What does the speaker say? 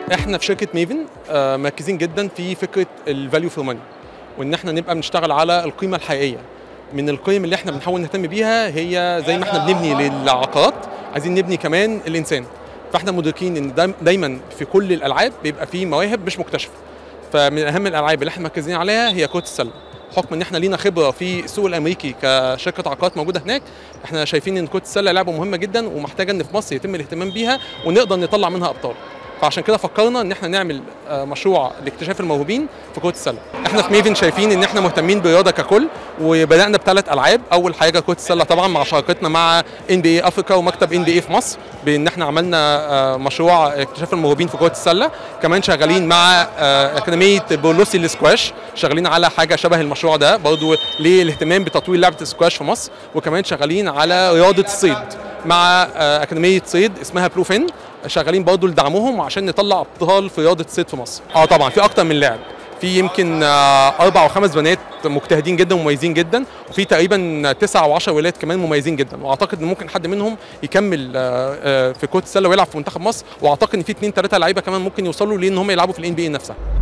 احنا في شركه ميفن آه، مركزين جدا في فكره الفاليو فور ماني وان احنا نبقى بنشتغل على القيمه الحقيقيه من القيم اللي احنا بنحاول نهتم بيها هي زي ما احنا بنبني للعقارات عايزين نبني كمان الانسان فاحنا مدركين ان دايم- دايما في كل الالعاب بيبقى في مواهب مش مكتشفه فمن اهم الالعاب اللي احنا مركزين عليها هي كره السله بحكم ان احنا لينا خبره في السوق الامريكي كشركه عقارات موجوده هناك احنا شايفين ان كره السله لعبه مهمه جدا ومحتاجه ان في مصر يتم الاهتمام بيها ونقدر نطلع منها ابطال فعشان كده فكرنا ان احنا نعمل آه، مشروع لاكتشاف الموهوبين في كره السله احنا في ميفن شايفين ان احنا مهتمين بالرياضه ككل وبدانا بثلاث العاب اول حاجه كره السله طبعا مع شراكتنا مع ان بي اي افريكا ومكتب ان بي اي في مصر بان احنا عملنا آه، مشروع اكتشاف الموهوبين في كره السله كمان شغالين مع آه، اكاديميه بولوسي للسكواش شغالين على حاجه شبه المشروع ده برضو للاهتمام بتطوير لعبه السكواش في مصر وكمان شغالين على رياضه الصيد مع آه، اكاديميه صيد اسمها بروفين شغالين برضه لدعمهم عشان نطلع ابطال في رياضه الصيد في مصر اه طبعا في اكتر من لاعب في يمكن آه، اربع او خمس بنات مجتهدين جدا ومميزين جدا وفي تقريبا تسعة او 10 ولاد كمان مميزين جدا واعتقد ان ممكن حد منهم يكمل آه، آه، في كره السله ويلعب في منتخب مصر واعتقد ان في اثنين ثلاثه لعيبه كمان ممكن يوصلوا لان هم يلعبوا في الان بي اي نفسها